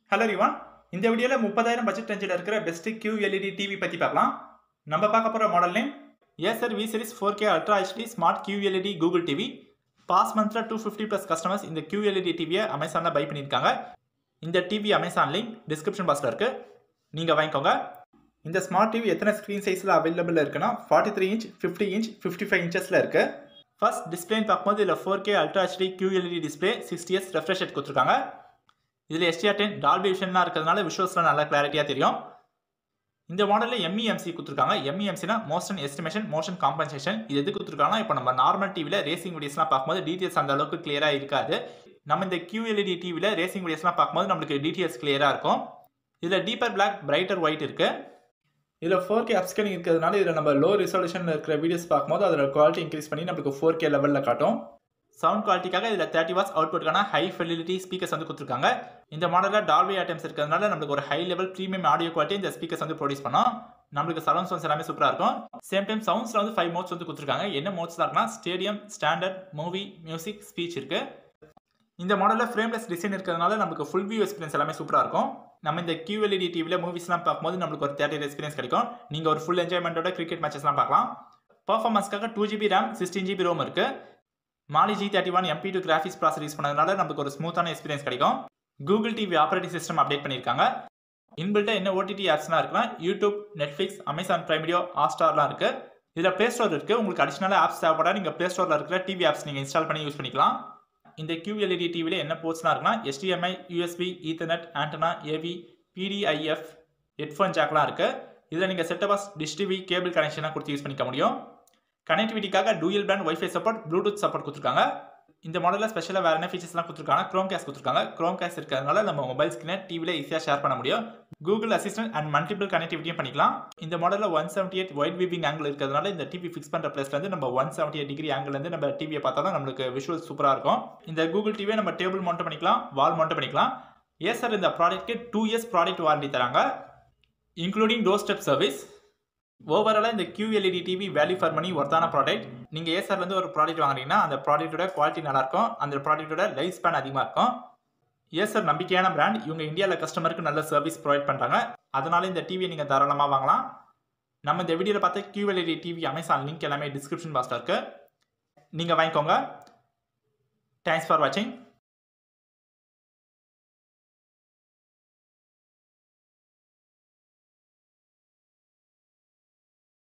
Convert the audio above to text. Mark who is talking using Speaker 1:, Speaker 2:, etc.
Speaker 1: hello ரிவான் இந்த வீடியோவில் முப்பதாயிரம் பட்ஜெட் ரேஞ்சில் இருக்கிற பெஸ்ட் கியூ எல்இடி டிவி பற்றி பார்க்கலாம் நம்ம பார்க்க போகிற model name Acer V series four K ultra HD smart Q LED Google TV past மந்த்ல டூ ஃபிஃப்டி ப்ளஸ் கஸ்டமர்ஸ் இந்த கியூ எல்இடி டிவியை அமேசானில் பை பண்ணியிருக்காங்க இந்த டிவி அமேசான் லிங்க் டிஸ்கிரிப்ஷன் பாக்ஸில் இருக்குது நீங்கள் வாங்கிக்கோங்க இந்த ஸ்மார்ட் டிவி எத்தனை ஸ்க்ரீன் சைஸில் அவைலபிள் இருக்குன்னா forty three inch fifty inch fifty five இன்ச்சஸில் இருக்குது ஃபர்ஸ்ட் டிஸ்பிளேன்னு பார்க்கும்போது இதில் four K ultra HD QLED display sixty years refresh rate கொடுத்துருக்காங்க இதில் எஸ்டிஆர் டென் டால்பி விஷன்லாம் இருக்கிறதுனால விஷுவல்ஸ்லாம் நல்லா கிளாரிட்டியாக தெரியும் இந்த மாடலில் எம்இஎம்சி கொடுத்துருக்காங்க எம்இஎம்சினா மோஷன் எஸ்டிமேஷன் மோஷன் காம்பன்சேஷன் இது எது கொடுத்துருக்காங்கன்னா இப்போ நம்ம நார்மல் டிவியில் ரேசிங் வீடியோஸ்லாம் பார்க்கும்போது டீட்டெயில்ஸ் அந்த அளவுக்கு கிளியராக இருக்காது நம்ம இந்த QLED டிவியில் ரேசிங் வீடியோஸ்லாம் பார்க்கும்போது நம்மளுக்கு டீட்டெயில்ஸ் கிளியராக இருக்கும் இதில் டீப்பர் பிளாக் பிரைட்டர் ஒயிட் இருக்குது இதில் ஃபோர் கே அப்ஸ்கேலிங் இருக்கிறதுனால இதில் நம்ம லோ ரிசல்யூஷனில் இருக்கிற வீடியோஸ் பார்க்கும்போது அதோட குவாலிட்டி இன்க்ரீஸ் பண்ணி நம்மளுக்கு ஃபோர் கே லெவலில் காட்டும் சவுண்ட் குவாலிட்டிக்காக இதில் தேர்ட்டி வாட்ஸ் அவுட்புட்கான ஹை ஃபெசிலிட்டி ஸ்பீக்கர்ஸ் வந்து கொடுத்துருக்காங்க இந்த மாடலில் டால்பி ஐட்டம்ஸ் இருக்கிறதுனால நம்மளுக்கு ஒரு high level premium audio quality இந்த ஸ்பீக்கர்ஸ் வந்து ப்ரொடியூஸ் பண்ணோம் நம்மளுக்கு சரௌண்ட் சவுண்ட்ஸ் எல்லாமே சூப்பராக இருக்கும் சேம் டைம் சவுண்ட்ஸில் வந்து ஃபைவ் மோட்ஸ் வந்து கொடுத்துருக்காங்க என்ன மோட்ஸ்லாம் இருக்குன்னா stadium standard movie music speech இருக்குது இந்த மாடலில் ஃப்ரேம்லெஸ் டிசைன் இருக்கிறதுனால நமக்கு ஃபுல் வியூ எக்ஸ்பீரியன்ஸ் எல்லாமே சூப்பராக இருக்கும் நம்ம இந்த QLED டிவியில் மூவிஸ்லாம் பார்க்கும்போது நம்மளுக்கு ஒரு தேட்டர் எக்ஸ்பீரியன்ஸ் கிடைக்கும் நீங்கள் ஒரு ஃபுல் என்ஜாய்மெண்ட்டோட கிரிக்கெட் மேட்சஸ்லாம் பார்க்கலாம் பர்ஃபார்மன்ஸ்க்காக two GB RAM sixteen GB ROM இருக்குது Mali G thirty one MP two graphics processor use பண்ணதுனால நமக்கு ஒரு ஸ்மூத்தான எக்ஸ்பீரியன்ஸ் கிடைக்கும் Google TV operating system update பண்ணியிருக்காங்க இன்பில்ட்டாக என்ன ஓடிடி ஆப்ஸ்லாம் இருக்குன்னா YouTube Netflix Amazon Prime Video ஹாட்ஸ்டார்லாம் இருக்குது இதில் ப்ளே ஸ்டோர் இருக்குது உங்களுக்கு அடிஷனலாக ஆப்ஸ் தேவைப்பட நீங்கள் ப்ளே ஸ்டோரில் இருக்கிற டிவி ஆப்ஸ் நீங்கள் இன்ஸ்டால் பண்ணி யூஸ் பண்ணிக்கலாம் இந்த QLED டிவியில் என்ன போர்ட்ஸ்லாம் இருக்குன்னா HDMI USB ethernet antenna AV SPDIF headphone ஜாக்லாம் இருக்குது இதில் நீங்கள் செட்டபாஸ் டிஷ் டிவி கேபிள் கனெக்ஷனாக கொடுத்து யூஸ் பண்ணிக்க முடியும் கனெக்டிவிட்டிக்காக dual band wifi support Bluetooth support கொடுத்துருக்காங்க இந்த மாடலில் ஸ்பெஷலாக வேறு என்ன ஃபீச்சர்ஸ்லாம் கொடுத்துருக்காங்க க்ரோம் கேஸ் கொடுத்துருக்காங்க க்ரோம் கேஸ் இருக்கிறதுனால நம்ம மொபைல் ஸ்க்ரீனை டிவியில் ஈஸியாக ஷேர் பண்ண முடியும் கூகுள் அசிஸ்டன்ட் அண்ட் மல்டிபிள் கனெக்டிவிட்டியும் பண்ணிக்கலாம் இந்த மாடலில் one seventy eight wide viewing angle இருக்கிறதுனால இந்த டிவி ஃபிக்ஸ் பண்ணுற பிளேஸ்லேருந்து நம்ம ஒன் செவன்ட்டி எயிட் டிகிரி ஆங்கிலேருந்து நம்ம டிவியை பார்த்தாலும் நம்மளுக்கு விஷுவல் சூப்பராக இருக்கும் இந்த கூகுள் டிவியை நம்ம டேபிள் மவுண்ட் பண்ணிக்கலாம் வால் மவுண்ட் பண்ணிக்கலாம் ஏசர் இந்த ப்ராடக்ட்க்கு டூ இயர்ஸ் ப்ராடக்ட் வாரண்டி தராங்க இன்க்ளூடிங் டோர் ஸ்டெப் சர்வீஸ் ஓவராலாக இந்த QLED TV value for money ஒர்த்தான ப்ராடக்ட் நீங்கள் ஏசர்லேருந்து ஒரு ப்ராடக்ட் வாங்குறீங்கன்னா அந்த ப்ராடக்ட்டோட குவாலிட்டி நல்லாயிருக்கும் அந்த ப்ராடக்ட்டோட லைஃப் ஸ்பேன் அதிகமாக இருக்கும் ஏசர் நம்பிக்கையான பிராண்ட் இவங்க இந்தியாவில் கஸ்டமருக்கு நல்ல சர்வீஸ் ப்ரொவைட் பண்ணுறாங்க அதனால இந்த டிவியை நீங்கள் தாராளமாக வாங்கலாம் நம்ம இந்த வீடியோவில் பார்த்த QLED டிவி அமேசான் லிங்க் எல்லாமே டிஸ்கிரிப்ஷன் பாக்ஸில் இருக்குது நீங்கள் வாங்கிக்கோங்க தேங்க்ஸ் ஃபார் வாட்சிங்